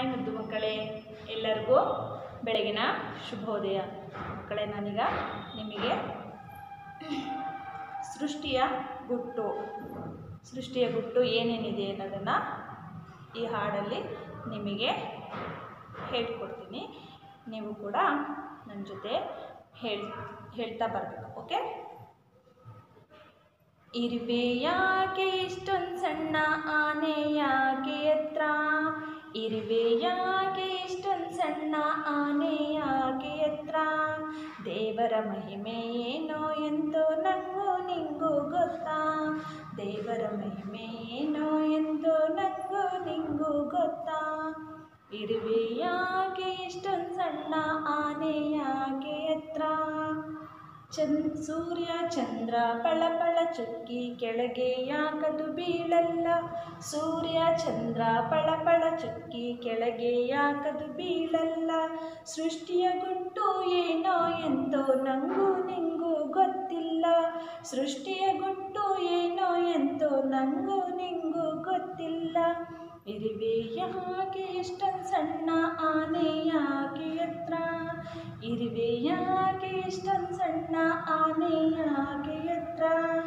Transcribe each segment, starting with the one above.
hi ಮುದ್ದು ಮಕ್ಕಳೇ ಎಲ್ಲರಿಗೂ ಬೆಳಗಿನ ಶುಭೋದಯ ಮಕ್ಕಳೇ ನಾನೀಗ ನಿಮಗೆ ಸೃಷ್ಟಿಯ ಗುಟ್ಟು ಸೃಷ್ಟಿಯ ಗುಟ್ಟು ಏನೇನಿದೆ ಅನ್ನೋದನ್ನು ಈ ಹಾಡಲ್ಲಿ ನಿಮಗೆ ಹೇಳ್ಕೊಡ್ತೀನಿ ನೀವು ಕೂಡ ನನ್ನ ಜೊತೆ ಹೇಳ್ ಹೇಳ್ತಾ ಬರಬೇಕು ಓಕೆ ಇರುವೆ ಯಾಕೆ ಇಷ್ಟೊಂದು ಸಣ್ಣ ಆನೆ ಯಾಕೆ ಎತ್ರ ಇರುವೆ ಯಾಕೆ ಇಷ್ಟೊಂದು ಸಣ್ಣ ಆನೆ ಯಾಕೆ ಎತ್ರ ದೇವರ ಮಹಿಮೆ ಏನೋ ಎಂತೋ ನಂಗೂ ನಿಂಗೂ ಗೊತ್ತಾ ದೇವರ ಮಹಿಮೆ ಏನೋ ಎಂತೋ ನಂಗೂ ನಿಂಗೂ ಗೊತ್ತಾ ಇರುವೆ ಯಾಕೆ ಇಷ್ಟೊಂದು ಸಣ್ಣ ಆನೆ ಯಾಕೆ ಎತ್ರ ಚನ್ ಸೂರ್ಯ ಚಂದ್ರ ಪಳ ಪಳ ಚುಕ್ಕಿ ಕೆಳಗೆ ಯಾಕದು ಬೀಳಲ್ಲ ಸೂರ್ಯ ಚಂದ್ರ ಪಳ ಪಳ ಚುಕ್ಕಿ ಕೆಳಗೆ ಯಾಕದು ಬೀಳಲ್ಲ ಸೃಷ್ಟಿಯ ಗುಟ್ಟು ಏನೋ ಎಂತೋ ನಂಗೂ ನಿಂಗೂ ಗೊತ್ತಿಲ್ಲ ಸೃಷ್ಟಿಯ ಗುಟ್ಟು ಏನೋ ಎಂತೋ ನಂಗೂ ನಿಂಗೂ ಗೊತ್ತಿಲ್ಲ ಇರುವೆ ಯಾಕೆ ಇಷ್ಟೊಂದು ಸಣ್ಣ ಆನೆ ಯಾಕೆ ಎತ್ರ ಇರುವೆ ಯಾಕೆ ಇಷ್ಟೊಂದು ಸಣ್ಣ ಆನೆ ಯಾಕೆ ಎತ್ರ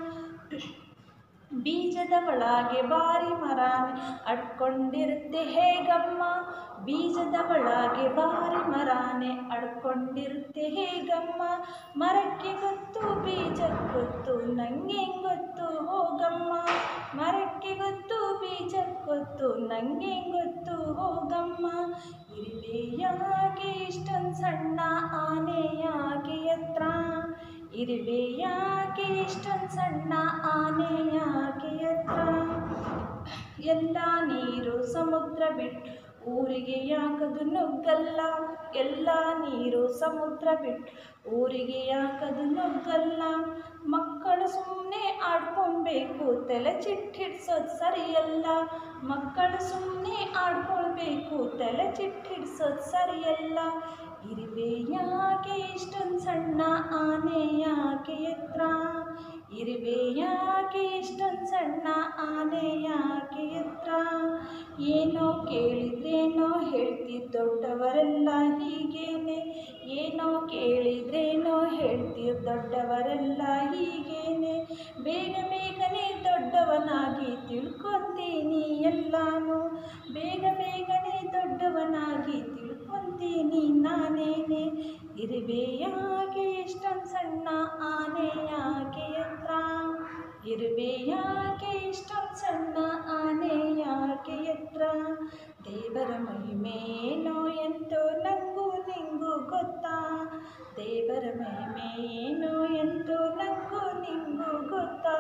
ಬೀಜದ ಒಳಗೆ ಬಾರಿ ಮರಾನೆ ಅಡ್ಕೊಂಡಿರುತ್ತೆ ಹೇಗಮ್ಮ ಬೀಜದ ಒಳಗೆ ಬಾರಿ ಮರಾನೆ ಅಡ್ಕೊಂಡಿರುತ್ತೆ ಹೇಗಮ್ಮ ಮರಕ್ಕೆ ಗೊತ್ತು ಬೀಜ ಗೊತ್ತು ನಂಗೆ ಗೊತ್ತು ಹೋಗಮ್ಮ ಮರಕ್ಕೆ ಗೊತ್ತು ಬೀಜ ಗೊತ್ತು ನಂಗೆ ಗೊತ್ತು ಹೋಗಮ್ಮ ಇರುವೆ ಯಾಕೆ ಇಷ್ಟೊಂದು ಸಣ್ಣ ಆನೆ ಯಾಕೆ ಎತ್ರ ಇರುವೆ ಯಾಕೆ ಇಷ್ಟೊಂದು ಸಣ್ಣ ಆನೆ ಯಾಕೆ ಎತ್ರ ಎಲ್ಲ ನೀರು ಸಮುದ್ರ ಬಿಟ್ಟು ಊರಿಗೆ ಯಾಕದು ನುಗ್ಗಲ್ಲ ಎಲ್ಲ ನೀರು ಸಮುದ್ರ ಬಿಟ್ಟು ಊರಿಗೆ ಯಾಕದು ನುಗ್ಗಲ್ಲ ಮಕ್ಕಳು ಸುಮ್ಮನೆ ಆಡ್ಕೊಳ್ಬೇಕು ತಲೆ ಚಿಟ್ಟಿಡ್ಸೋದು ಸರಿಯಲ್ಲ ಮಕ್ಕಳು ಸುಮ್ಮನೆ ಆಡ್ಕೊಳ್ಬೇಕು ತಲೆ ಚಿಟ್ಟಿಡ್ಸೋದು ಸರಿಯಲ್ಲ ಇರುವೆ ಯಾಕೆ ಇಷ್ಟೊಂದು ಸಣ್ಣ ಆನೆ ಯಾಕೆ ಎತ್ರ ಇರುವೆ ಯಾಕೆ ಇಷ್ಟೊಂದು ಸಣ್ಣ ಆನೆ ಯಾಕೆ ಎತ್ರ ಏನೋ ಕೇಳಿದ್ರೇನೋ ಹೇಳ್ತಿದ್ದ ದೊಡ್ಡವರೆಲ್ಲ ಹೀಗೇನೆ ಏನೋ ಕೇಳಿದ್ರೇನೋ ಹೇಳ್ತಿರ್ ದೊಡ್ಡವರೆಲ್ಲ ಹೀಗೇನೆ ಬೇಗ ಬೇಗನೆ ದೊಡ್ಡವನಾಗಿ ತಿಳ್ಕೊಂತೀನಿ ಎಲ್ಲಾನು ಬೇಗ ಬೇಗನೆ ದೊಡ್ಡವನಾಗಿ ತಿಳ್ಕೊಂತೀನಿ ನಾನೇನೆ ಇರುವೆ ಯಾಕೆ ಇಷ್ಟೊಂದು ಸಣ್ಣ ಆನೆ ಯಾಕೆ ಎತ್ರ ಇರುವೆ ಯಾಕೆ ಇಷ್ಟೊಂದು ಸಣ್ಣ ಆನೆ ಯಾಕೆ ಎತ್ರ ದೇವರ ಮಹಿಮೇನೋ ಎಂತೋ ನಂಗೂ ನಿಂಗೂ ಗೊತ್ತಾ ದೇವರ ಮಹಿಮೇನೋ ಎಂತೋ ನಂಗೂ ನಿಂಗೂ ಗೊತ್ತಾ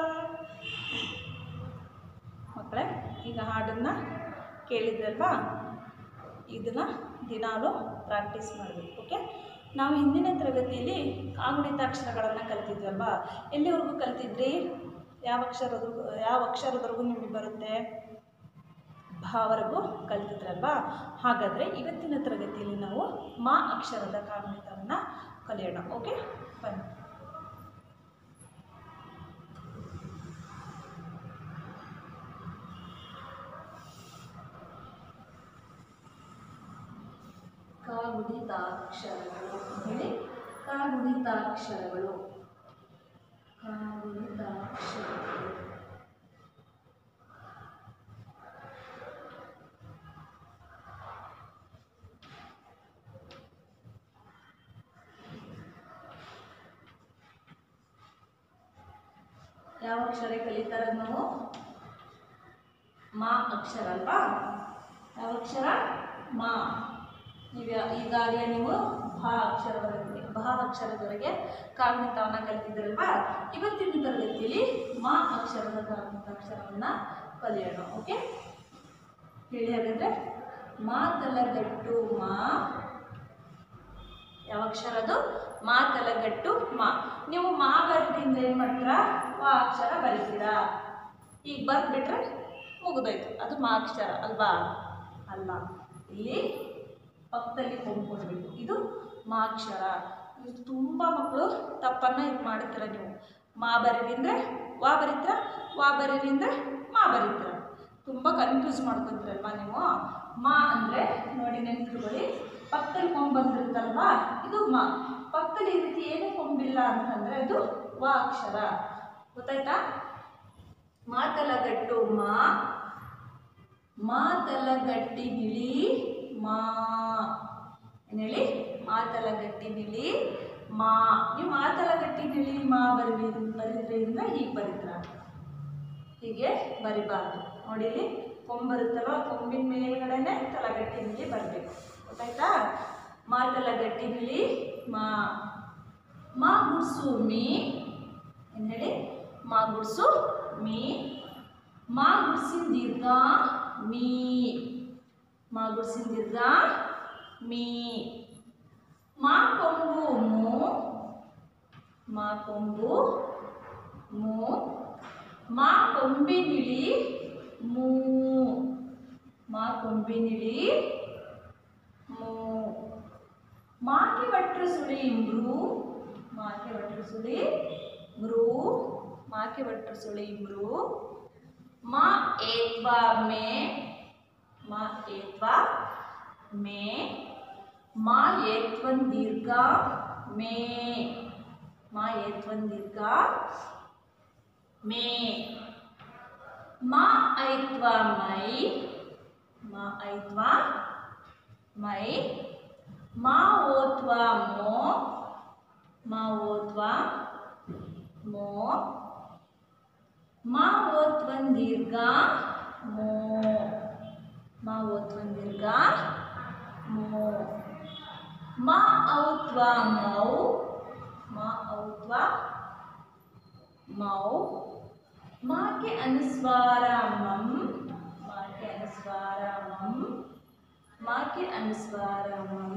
ಮಕ್ಕಳೇ ಈಗ ಹಾಡನ್ನು ಕೇಳಿದ್ರಲ್ವಾ ಇದನ್ನು ದಿನಾಲೂ ಪ್ರಾಕ್ಟೀಸ್ ಮಾಡಬೇಕು ಓಕೆ ನಾವು ಹಿಂದಿನ ತರಗತಿಯಲ್ಲಿ ಕಾಗುಣಿತಾಕ್ಷರಗಳನ್ನು ಕಲ್ತಿದ್ವಲ್ವಾ ಎಲ್ಲಿವರೆಗೂ ಕಲ್ತಿದ್ರಿ ಯಾವ ಅಕ್ಷರದ ಯಾವ ಅಕ್ಷರದವರೆಗೂ ನಿಮಗೆ ಬರುತ್ತೆ ಭಾವರೆಗೂ ಕಲ್ತಿದ್ರಲ್ವಾ ಹಾಗಾದರೆ ಇವತ್ತಿನ ತರಗತಿಯಲ್ಲಿ ನಾವು ಮಾ ಅಕ್ಷರದ ಕಾಗುಣಿತವನ್ನು ಕಲಿಯೋಣ ಓಕೆ ಬನ್ನಿ ಕಾಗುಣಿತಾಕ್ಷರಗಳು ಹೇಳಿ ಕಾಗುಣಿತಾಕ್ಷರಗಳು ಕಾಗುಣಿತಾಕ್ಷರಗಳು ಯಾವ ಅಕ್ಷರ ಕಲಿತಾರೆ ನಾವು ಮಾ ಅಕ್ಷರ ಅಲ್ವಾ ಯಾವ ಅಕ್ಷರ ಮಾ ನೀವು ಈಗಾಗಲೇ ನೀವು ಭಾ ಅಕ್ಷರವರೆಗೆ ಭಾ ಅಕ್ಷರದವರೆಗೆ ಕಾಗುಣಿತವನ್ನು ಕಲಿತಿದ್ರಲ್ವಾ ಇವತ್ತಿನ ತರಗತಿಯಲ್ಲಿ ಮಾ ಅಕ್ಷರದ ಕಾಗುಣಿತಾಕ್ಷರವನ್ನು ಕಲಿಯೋಣ ಓಕೆ ಹೇಳಿ ಹಾಗಾದರೆ ಮಾತಲಗಟ್ಟು ಮಾ ಯಾವ ಅಕ್ಷರ ಅದು ಮಾತಲಗಟ್ಟು ಮಾ ನೀವು ಮಾ ಬರೆದಿಂದ ಏನು ಮಾಡ್ತೀರಾ ವಾ ಅಕ್ಷರ ಬರಿತೀರಾ ಈಗ ಬರೆದ್ಬಿಟ್ರೆ ಮುಗಿದೋಯ್ತು ಅದು ಮಾ ಅಕ್ಷರ ಅಲ್ವಾ ಅಲ್ಲ ಇಲ್ಲಿ ಪಕ್ಕದಲ್ಲಿ ಕೊಂಡ್ಕೊಡ್ಬೇಕು ಇದು ಮಾ ಅಕ್ಷರ ಇದು ತುಂಬ ಮಕ್ಕಳು ತಪ್ಪನ್ನು ಇದು ಮಾಡ್ತೀರ ನೀವು ಮಾ ಬರೀರಿಂದ್ರೆ ವಾ ಬರೀತೀರ ವಾ ಬರೀರಿಂದ್ರೆ ಮಾ ಬರೀತೀರ ತುಂಬ ಕನ್ಫ್ಯೂಸ್ ಮಾಡ್ಕೊಂತೀರಲ್ವಾ ನೀವು ಮಾ ಅಂದರೆ ನೋಡಿ ನೆನ್ಪಿಟ್ಕೊಳ್ಳಿ ಪಕ್ಕದಲ್ಲಿ ಕೊಂಬ್ ಬಂದಿರುತ್ತಲ್ವಾ ಇದು ಮಾ ಪಕ್ಕದಲ್ಲಿ ಈ ರೀತಿ ಏನೇ ಕೊಂಬಿಲ್ಲ ಅಂತಂದರೆ ಅದು ವ ಅಕ್ಷರ ಗೊತ್ತಾಯ್ತಾ ಮಾತಲಗಟ್ಟು ಮಾ ಮಾತಲಗಟ್ಟಿ ನಿಳಿ ಮಾ ಏನ್ ಹೇಳಿ ಮಾತಲಗಟ್ಟಿ ನಿಳಿ ಮಾ ನೀವು ಮಾತಲಗಟ್ಟಿ ನಿಳಿ ಮಾ ಬರಿ ಬರಿದ್ರಿಂದ ಹೀಗೆ ಬರೀತೀರ ಹೀಗೆ ಬರಿಬಾರ್ದು ನೋಡಿ ಇಲ್ಲಿ ಕೊಂಬ್ ಬರುತ್ತಲ್ವ ಕೊಂಬಿನ ಮೇಲ್ಗಡೆನೆ ತಲಗಟ್ಟಿ ನಿಳಿ ಬರಬೇಕು ಗೊತ್ತಾಯ್ತಾ ಮಾತಲಗಟ್ಟಿ ನಿಳಿ ಮಾ ಮಾ ಗುಡ್ಸು ಮೀ ಏನ್ ಹೇಳಿ ಮಾ ಗುಡ್ಸು ಮೀ ಮಾ ಗುಡ್ಸಿನ ದೀರ್ಘ ಮೀ ಮಾ ಗುಡ್ಸಿನ ದೀರ್ಘ ಮೀ ಮಾ ಕೊಂಬು ಮೂ ಮಾ ಕೊಂಬು ಮೂ ಮಾ ಕೊಂಬಿನಿಳಿ ಮೂ ಮಾ ಕೊಂಬಿನಿಳಿ ಮೂ ಮಾಕೆ ಭಟ್ರು ಸುಳಿ ಮೃ ಮಾಕೆ ಭಟ್ರು ಸುಳಿ ಮೃ ಮಾಕೆ ಭಟ್ರು ಸುಳಿ ಮೃ ಮಾ ಏತ್ವಾ ಮೇ ಮಾ ಏತ್ವಾ ಮೇ ಮಾ ಏತ್ವನ್ ದೀರ್ಘ ಮೇ ಮಾ ಏತ್ವನ್ ದೀರ್ಘ ಮೇ ಮಾ ಐತ್ವ ಮೈ ಮಾ ಐತ್ವ ಮೈ ಮಾ ಓತ್ವ ಮೋ ಮಾ ಓತ್ವ ಮೋ ಮಾ ಓತ್ವನ್ ದೀರ್ಘ ಮೋ ಮಾ ಓತ್ವನ್ ದೀರ್ಘ ಮೋ ಮಾ ಔತ್ವ ಮೌ ಮಾ ಔತ್ವ ಮೌ ಮಾಕೆ ಅನುಸ್ವಾರ ಮಂ ಮಾಕೆ ಅನುಸ್ವಾರ ಮಂ ಮಾಕೆ ಅನುಸ್ವಾರ ಮಂ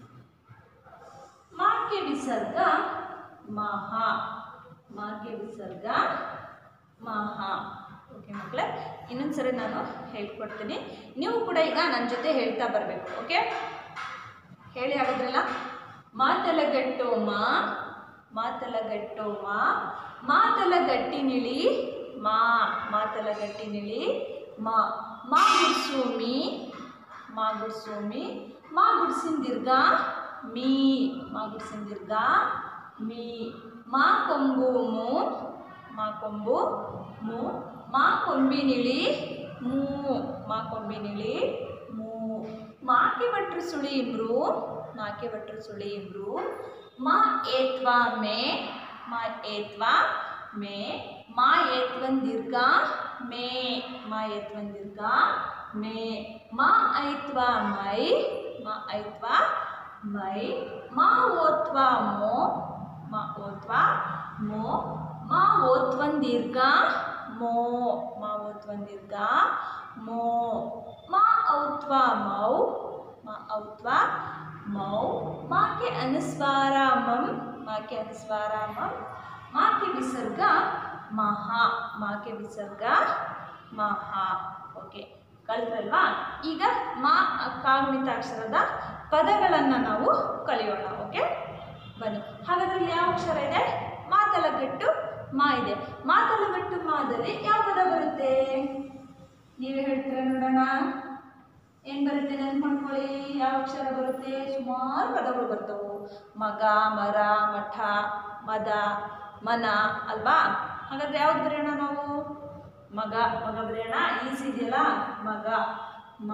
ಮಾಕೆ ವಿಸರ್ಗ ಮಹ ಮಾಕೆ ವಿಸರ್ಗ ಮಹ ಓಕೆ ಮಕ್ಕಳೇ ಇನ್ನೊಂದು ಸರಿ ನಾನು ಹೇಳ್ಕೊಡ್ತೀನಿ ನೀವು ಕೂಡ ಈಗ ನನ್ನ ಜೊತೆ ಹೇಳ್ತಾ ಬರಬೇಕು ಓಕೆ ಹೇಳಿ ಆಗೋದ್ರಲ್ಲ ಮಾತಲಗಟ್ಟು ಮಾ ಮಾತಲಗಟ್ಟು ಮಾ ಮಾತಲಗಟ್ಟಿ ನಿಳಿ ಮಾ ಮಾತಲಗಟ್ಟಿ ನಿಳಿ ಮಾ ಮಾ ಗುಡ್ಸು ಮೀ ಮಾ ಗುಡ್ಸು ಮೀ ಮಾ ಗುಡ್ಸಿನ ದೀರ್ಘ ಮೀ ಮಾ ಗುಡ್ಸಿನ ದೀರ್ಘ ಮೀ ಮಾ ಕೊಂಬು ಮೂ ಮಾ ಕೊಂಬು ಮೂ ಮಾ ಕೊಂಬಿನಿಳಿ ಮೂ ಮಾ ಕೊಂಬಿನಿಳಿ ಮೂ ಮಾಕೆ ಭಟ್ರು ಸುಳಿ ಇಬ್ರು ಮಾಕೆ ಭಟ್ರು ಸುಳಿ ಇಬ್ರು ಮಾ ಏತ್ವಾ ಮೇ ಮಾ ಏತ್ವಾ ಮೇ ಮಾ ಏತ್ವನ್ ದೀರ್ಘ ಮೇ ಮಾ ಏತ್ವನ್ ದೀರ್ಘ ಮೇ ಮಾ ಐತ್ವಾ ಮೈ ಮಾ ಐತ್ವಾ ಮೈ ಮಾ ಓತ್ವಾ ಮೋ ಮಾ ಓತ್ವಾ ಮೋ ಮಾ ಓತ್ವನ್ ದೀರ್ಘ ಮೋ ಮಾ ಓತ್ವನ್ ದೀರ್ಘ ಮೋ ಮಾ ಔತ್ವಾ ಮೌ ಮಾ ಔತ್ವಾ ಮೌ ಮಾಕೆ ಅನುಸ್ವಾರ ಮಂ ಮಾಕೆ ಅನುಸ್ವಾರ ಮಂ ಮಾಕೆ ವಿಸರ್ಗ ಮಹ ಮಾಕೆ ವಿಸರ್ಗ ಮಹ ಓಕೆ ಕಲ್ತ್ರಲ್ವಾ ಈಗ ಮಾ ಕಾಗುಣಿತಾಕ್ಷರದ ಪದಗಳನ್ನು ನಾವು ಕಲಿಯೋಣ ಓಕೆ ಬನ್ನಿ ಹಾಗಾದ್ರೆ ಇಲ್ಲಿ ಯಾವ ಅಕ್ಷರ ಇದೆ ಮಾತಲಗಟ್ಟು ಮಾ ಇದೆ ಮಾತಲಗಟ್ಟು ಮಾದಲ್ಲಿ ಯಾವ ಪದ ಬರುತ್ತೆ ನೀವೇ ಹೇಳ್ತೀರಾ ನೋಡೋಣ ಏನು ಬರುತ್ತೆ ನೆನ್ಪು ಮಾಡ್ಕೊಳ್ಳಿ ಯಾವ ಅಕ್ಷರ ಬರುತ್ತೆ ಸುಮಾರು ಪದಗಳು ಬರ್ತವು ಮಗ ಮರ ಮಠ ಮದ ಮನ ಅಲ್ವಾ ಹಾಗಾದ್ರೆ ಯಾವ್ದು ಬರೆಯೋಣ ನಾವು ಮಗ ಮಗ ಬರೆಯೋಣ ಈಸಿ ಇದೆಯಲ್ಲ ಮಗ ಮ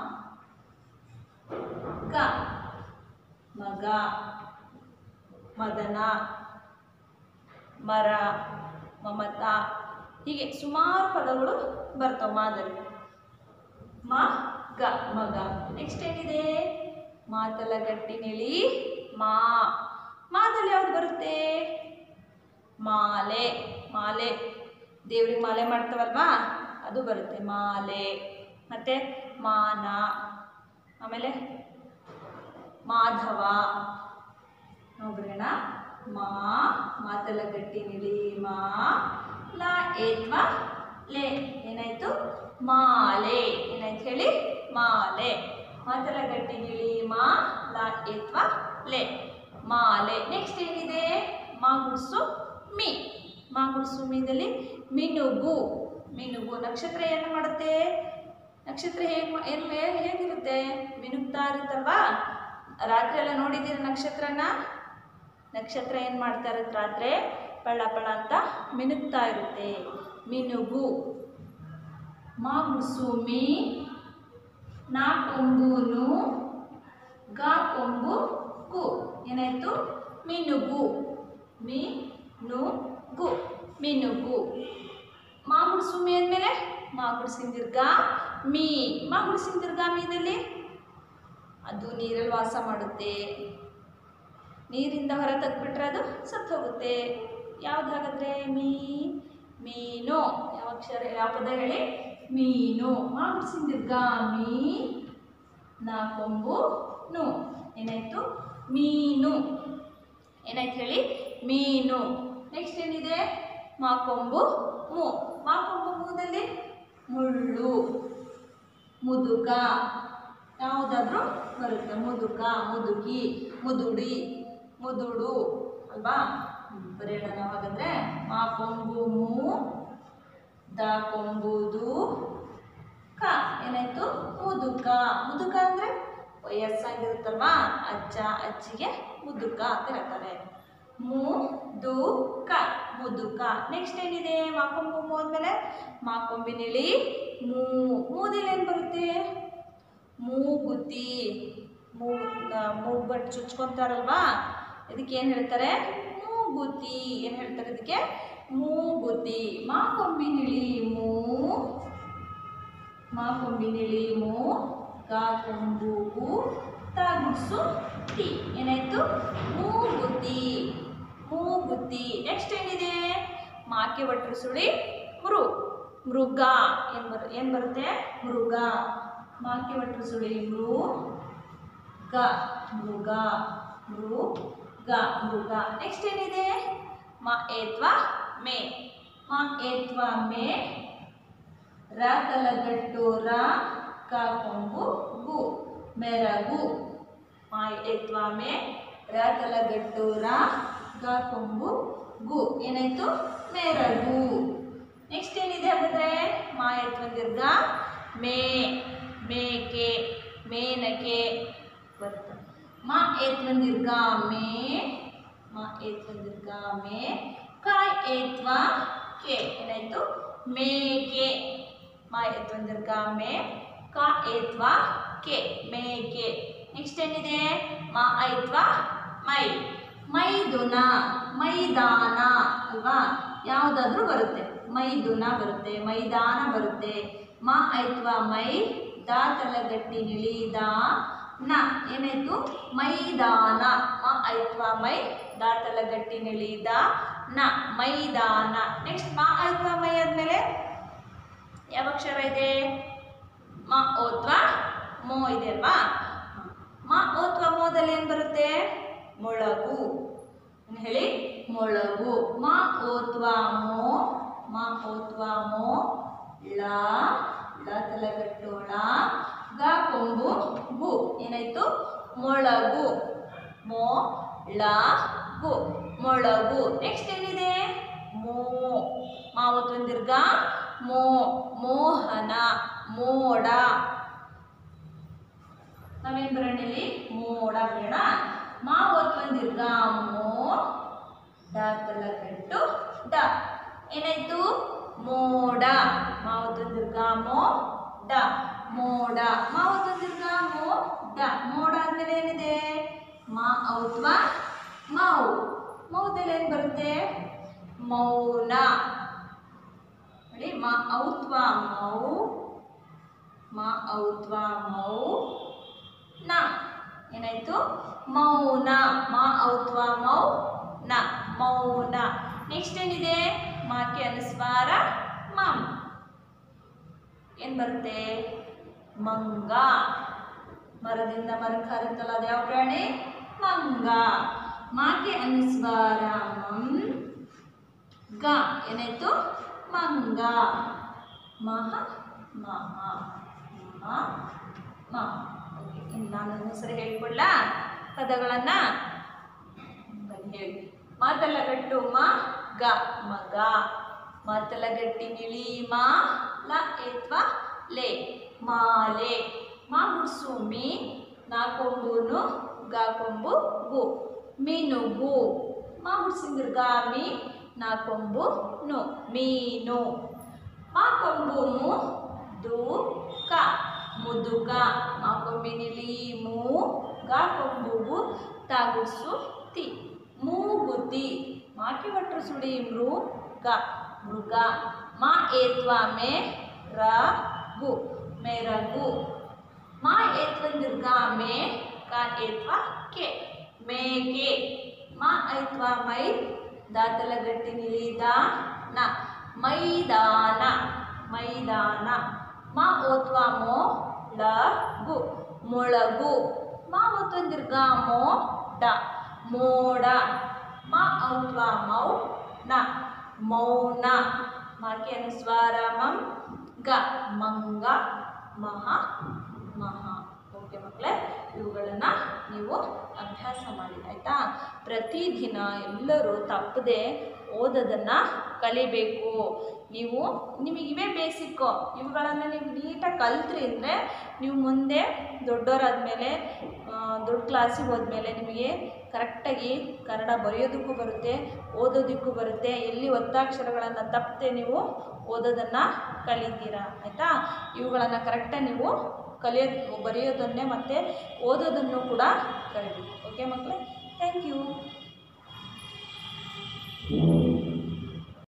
ಗ ಮಗ ಮದನ ಮರ ಮಮತ ಹೀಗೆ ಸುಮಾರು ಪದಗಳು ಬರ್ತವೆ ಮಾದಲ್ಲಿ ಮ ಗ ಮಗ ನೆಕ್ಸ್ಟ್ ಏನಿದೆ ಮಾತಲಗಟ್ಟಿನಿಳಿ ಮಾ ಮಾದಲ್ಲಿ ಯಾವ್ದು ಬರುತ್ತೆ ಮಾಲೆ ಮಾಲೆ ದೇವ್ರಿಗೆ ಮಾಲೆ ಮಾಡ್ತಾವಲ್ವಾ ಅದು ಬರುತ್ತೆ ಮಾಲೆ ಮತ್ತೆ ಮಾನ ಆಮೇಲೆ ಮಾಧವ ನಾವು ಬರೋಣ ಮಾ ಮಾತಲಗಟ್ಟಿ ನಿಳಿ ಮಾ ಲಾ ಏತ್ವ ಲೇ ಏನಾಯ್ತು ಮಾಲೆ ಏನಾಯ್ತು ಹೇಳಿ ಮಾಲೆ ಮಾತಲಗಟ್ಟಿ ನಿಳಿ ಮಾ ಲಾ ಏತ್ವ ಲೇ ಮಾಲೆ ನೆಕ್ಸ್ಟ್ ಏನಿದೆ ಮಾ ಗುಡ್ಸು ಮೀ ಮಾ ಗುಡ್ಸು ಮೀದಲ್ಲಿ ಮಿನುಗು ಮಿನುಗು ನಕ್ಷತ್ರ ಏನು ಮಾಡುತ್ತೆ ನಕ್ಷತ್ರ ಹೇಗೆ ಏನು ಹೇಗಿರುತ್ತೆ ಮಿನುಗ್ತಾ ಇರುತ್ತಲ್ವಾ ರಾತ್ರಿ ಎಲ್ಲ ನೋಡಿದ್ದೀರ ನಕ್ಷತ್ರನ ನಕ್ಷತ್ರ ಏನು ಮಾಡ್ತಾ ಇರುತ್ತೆ ರಾತ್ರಿ ಪಳ್ಳ ಪಳ್ಳ ಅಂತ ಮಿನುಗ್ತಾ ಇರುತ್ತೆ ಮಿನುಗು ಮಾ ಮುಸು ಮೀ ನಾ ಕೊಂಬುನು ಗಾ ಕೊಂಬು ಕು ಏನಾಯ್ತು ಮಿನುಗು ಮಿ ನು ಗು ಮಿನುಗು ಮಾ ಗುಡ್ಸು ಮೀ ಅಂದಮೇಲೆ ಮಾ ಗುಡ್ಸಿನ ದೀರ್ಘ ಮೀ ಮಾ ಗುಡ್ಸಿನ ದೀರ್ಘ ಮೀದಲ್ಲಿ ಅದು ನೀರಲ್ಲಿ ವಾಸ ಮಾಡುತ್ತೆ ನೀರಿಂದ ಹೊರ ತೆಗ್ಬಿಟ್ರೆ ಅದು ಸತ್ತು ಹೋಗುತ್ತೆ ಯಾವ್ದು ಹಾಗಾದ್ರೆ ಮೀ ಮೀನು ಯಾವ ಅಕ್ಷರ ಯಾವ ಪದ ಹೇಳಿ ಮೀನು ಮಾ ಗುಡ್ಸಿನ ದೀರ್ಘ ಮೀ ನಾ ಕೊಂಬು ನು ಏನಾಯ್ತು ಮೀನು ಏನಾಯ್ತು ಹೇಳಿ ಮೀನು ನೆಕ್ಸ್ಟ್ ಏನಿದೆ ಮಾಕೊಂಬು ಮೂ ಮಾಕೊಂಬು ಮೂದಲ್ಲಿ ಮುಳ್ಳು ಮುದುಕ ಯಾವುದಾದ್ರೂ ಬರುತ್ತೆ ಮುದುಕ ಮುದುಕಿ ಮುದುಡಿ ಮುದುಡು ಅಲ್ವಾ ಬರೆಯೋಣ ನಾವು ಹಾಗಾದ್ರೆ ಮಾಕೊಂಬು ಮೂ ದ ಕೊಂಬುದು ಕ ಏನಾಯ್ತು ಮುದುಕ ಮುದುಕ ಅಂದ್ರೆ ವಯಸ್ಸಾಗಿರುತ್ತಲ್ವಾ ಅಜ್ಜ ಅಜ್ಜಿಗೆ ಮುದುಕ ಅಂತ ಹೇಳ್ತಾರೆ ಮುದುಕ ಮುದುಕ ನೆಕ್ಸ್ಟ್ ಏನಿದೆ ಮಾಕೊಂಬು ಮೂ ಅಂದಮೇಲೆ ಮಾಕೊಂಬಿನಿಳಿ ಮೂ ಮೂದಲ್ಲಿ ಏನು ಬರುತ್ತೆ ಮೂಗುತಿ ಮೂ ಮೂಗ್ಬಟ್ಟು ಚುಚ್ಕೊಂತಾರಲ್ವಾ ಇದಕ್ಕೆ ಏನು ಹೇಳ್ತಾರೆ ಮೂಗುತಿ ಏನು ಹೇಳ್ತಾರೆ ಇದಕ್ಕೆ ಮೂಗುತಿ ಮಾಕೊಂಬಿನಿಳಿ ಮೂ ಮಾ ಕೊಂಬಿನಿಳಿ ಮೂ ಗಾ ಕೊಂಬು ಗು ತಾ ಗುಡ್ಸು ತಿ ಏನಾಯ್ತು ಮೂಗುತಿ ಮೂಗುತಿ ನೆಕ್ಸ್ಟ್ ಏನಿದೆ ಮಾಕೆ ಒಟ್ಟರು ಸುಳಿ ಮೃ ಮೃಗ ಏನು ಬರ್ ಏನು ಬರುತ್ತೆ ಮೃಗ ಮಾಕೆ ಒಟ್ಟರು ಸುಳಿ ಮೃ ಗ ಮೃಗ ಮೃಗ ಮೃಗ ನೆಕ್ಸ್ಟ್ ಏನಿದೆ ಮ ಏತ್ವಾ ಮೇ ಮ ಏತ್ವಾ ಮೇ ರ ತಲಗಟ್ಟು ರ ಕ ಕೊಂಬು ಗು ಮೆರಗು ಮಾಯ್ ಎತ್ವಾ ಮೇ ರ ತಲಗಟ್ಟು ರ ಗ ಕೊಂಬು ಗು ಏನಾಯ್ತು ಮೆರಗು ನೆಕ್ಸ್ಟ್ ಏನಿದೆ ಹಾಗಾದ್ರೆ ಮಾ ಎತ್ವ ದೀರ್ಘ ಮೇ ಮೇಕೆ ಮೇನಕೆ ಬರುತ್ತೆ ಮಾ ಏತ್ವ ದೀರ್ಘ ಮೇ ಮಾ ಏತ್ವ ದೀರ್ಘ ಮೇ ಕಾಯ್ ಏತ್ವ ಕೆ ಏನಾಯ್ತು ಮೇಕೆ ಮಾ ಏತ್ವ ದೀರ್ಘ ಮೇ ಕಾ ಏತ್ವ ಕೆ ಮೇಕೆ ನೆಕ್ಸ್ಟ್ ಏನಿದೆ ಮಾ ಐತ್ವ ಮೈ ಮೈದುನ ಮೈದಾನ ಅಲ್ವಾ ಯಾವುದಾದ್ರೂ ಬರುತ್ತೆ ಮೈದುನ ಬರುತ್ತೆ ಮೈದಾನ ಬರುತ್ತೆ ಮ ಐತ್ವ ಮೈ ದಾ ತಲಗಟ್ಟಿ ನಿಳಿದ ನ ಏನಾಯ್ತು ಮೈದಾನ ಮ ಐತ್ವ ಮೈ ದಾ ತಲಗಟ್ಟಿ ನಿಳಿದ ನ ಮೈದಾನ ನೆಕ್ಸ್ಟ್ ಮ ಐತ್ವ ಮೈ ಆದ್ಮೇಲೆ ಯಾವ ಅಕ್ಷರ ಇದೆ ಮ ಓತ್ವ ಮೋ ಇದೆ ಅಲ್ವಾ ಮ ಓತ್ವ ಮೋದಲ್ಲಿ ಏನು ಬರುತ್ತೆ ಮೊಳಗು ಏನ್ ಹೇಳಿ ಮೊಳಗು ಮ ಓತ್ವ ಮೋ ಮ ಓತ್ವ ಮೋ ಳ ಳ ತಲೆಗಟ್ಟೋಳ ಗ ಕೊಂಬು ಗು ಏನಾಯ್ತು ಮೊಳಗು ಮೋ ಳ ಗು ಮೊಳಗು ನೆಕ್ಸ್ಟ್ ಏನಿದೆ ಮೋ ಮಾವತ್ತು ದೀರ್ಘ ಮೋ ಮೋಹನ ಮೋಡ ನಾವೇನ್ ಬರೋಣ ಇಲ್ಲಿ ಮೋಡ ಬೇಡ ಮಾವತ್ತು ದೀರ್ಘ ಮೋ ಡ ತಲಗಟ್ಟು ಡ ಏನಾಯ್ತು ಮೋಡ ಮಾವತ್ತು ದೀರ್ಘ ಮೋ ಡ ಮೋಡ ಮಾವತ್ತು ದೀರ್ಘ ಮೋ ಡ ಮೋಡ ಆದ್ಮೇಲೆ ಏನಿದೆ ಮಾ ಔತ್ವ ಮೌ ಮೌದಲ್ಲಿ ಏನು ಬರುತ್ತೆ ಮೌನ ನೋಡಿ ಮ ಔತ್ವ ಮೌ ಮ ಔತ್ವ ಮೌ ನ ಏನಾಯ್ತು ಮೌನ ಮ ಔತ್ವ ಮೌ ನ ಮೌನ ನೆಕ್ಸ್ಟ್ ಏನಿದೆ ಮಾಕೆ ಅನುಸ್ವಾರ ಮಂ ಏನ್ ಬರುತ್ತೆ ಮಂಗ ಮರದಿಂದ ಮರಕ್ಕೆ ಹರಿತಲ್ಲ ಅದು ಯಾವ ಪ್ರಾಣಿ ಮಂಗ ಮಾಕೆ ಅನುಸ್ವಾರ ಮಂ ಗ ಏನಾಯ್ತು ಮಂಗ ಮಹ ಮಹ ಮ ಮ ಓಕೆ ಇನ್ನು ನಾನು ಹೆಸರು ಹೇಳ್ಕೊಡ್ಲಾ ಪದಗಳನ್ನು ಬನ್ನಿ ಹೇಳಿ ಮಾತೆಲ್ಲ ಗಟ್ಟು ಮ ಗ ಮಗ ಮಾತಲ ಗಟ್ಟಿ ನಿಳಿ ಮಾ ಲ ಏತ್ವಾ ಲೇ ಮಾಲೆ ಮಾ ಗುಡ್ಸು ಮೀ ನಾ ಕೊಂಬುನು ಗಾ ಕೊಂಬು ಗು ಮೀನುಗು ಮಾ ಗುಡ್ಸಿಂದ್ರ ಗಾ ಮೀ ನಾ ಕೊಂಬು ನು ಮೀನು ಮಾ ಕೊಂಬು ಮು ದು ಕ ಮುದುಕ ಮಾ ಕೊಂಬಿನಿಲಿ ಮೂ ಗಾ ಕೊಂಬುಗು ತಾ ಗುಡ್ಸು ತಿ ಮೂಗುತಿ ಮಾಕಿ ಭಟ್ರು ಸುಡಿ ಮೃಗ ಮೃಗ ಮಾ ಏತ್ವಾ ಮೇ ರ ಗು ಮೇರಗು ಮಾ ಏತ್ವಂದಿರ್ಗ ಮೇ ಕ ಏತ್ವಾ ಕೆ ಮೇಕೆ ಮಾ ಐತ್ವಾ ಮೈ ದಾತಲ ಗಟ್ಟಿ ನಿಲಿದ ನ ಮೈದಾನ ಮೈದಾನ ಮಾ ಓತ್ವಾ ಮೋ ಳ ಗು ಮೊಳಗು ಮಾ ಓತ್ವಂದಿರ್ಗ ಮೋ ಡ ಮೋಡ ಮ ಔತ್ವ ಮೌ ನ ಮೌನ ಮಾಕೆ ಅನುಸ್ವಾರ ಮಂ ಗ ಮಂಗ ಮಹ ಮಹ ಓಕೆ ಮಕ್ಕಳೇ ಇವುಗಳನ್ನು ನೀವು ಅಭ್ಯಾಸ ಮಾಡಿ ಆಯಿತಾ ಪ್ರತಿದಿನ ಎಲ್ಲರೂ ತಪ್ಪದೆ ಓದೋದನ್ನು ಕಲಿಬೇಕು ನೀವು ನಿಮಗೆ ಇವೇ ಬೇಸಿಕ್ಕು ಇವುಗಳನ್ನು ನೀವು ನೀಟಾಗಿ ಕಲ್ತ್ರಿ ಅಂದರೆ ನೀವು ಮುಂದೆ ದೊಡ್ಡವರಾದಮೇಲೆ ದೊಡ್ಡ ಕ್ಲಾಸಿಗೆ ಹೋದ್ಮೇಲೆ ನಿಮಗೆ ಕರೆಕ್ಟಾಗಿ ಕನ್ನಡ ಬರೆಯೋದಕ್ಕೂ ಬರುತ್ತೆ ಓದೋದಕ್ಕೂ ಬರುತ್ತೆ ಎಲ್ಲಿ ಒತ್ತಾಕ್ಷರಗಳನ್ನು ತಪ್ಪದೆ ನೀವು ಓದೋದನ್ನು ಕಲಿತೀರಾ ಆಯಿತಾ ಇವುಗಳನ್ನು ಕರೆಕ್ಟಾಗಿ ನೀವು ಕಲಿಯೋದು ಬರೆಯೋದನ್ನೇ ಮತ್ತು ಓದೋದನ್ನು ಕೂಡ ಕಲಿಬೇಕು ಓಕೆ ಮಕ್ಕಳೇ ಥ್ಯಾಂಕ್ ಯು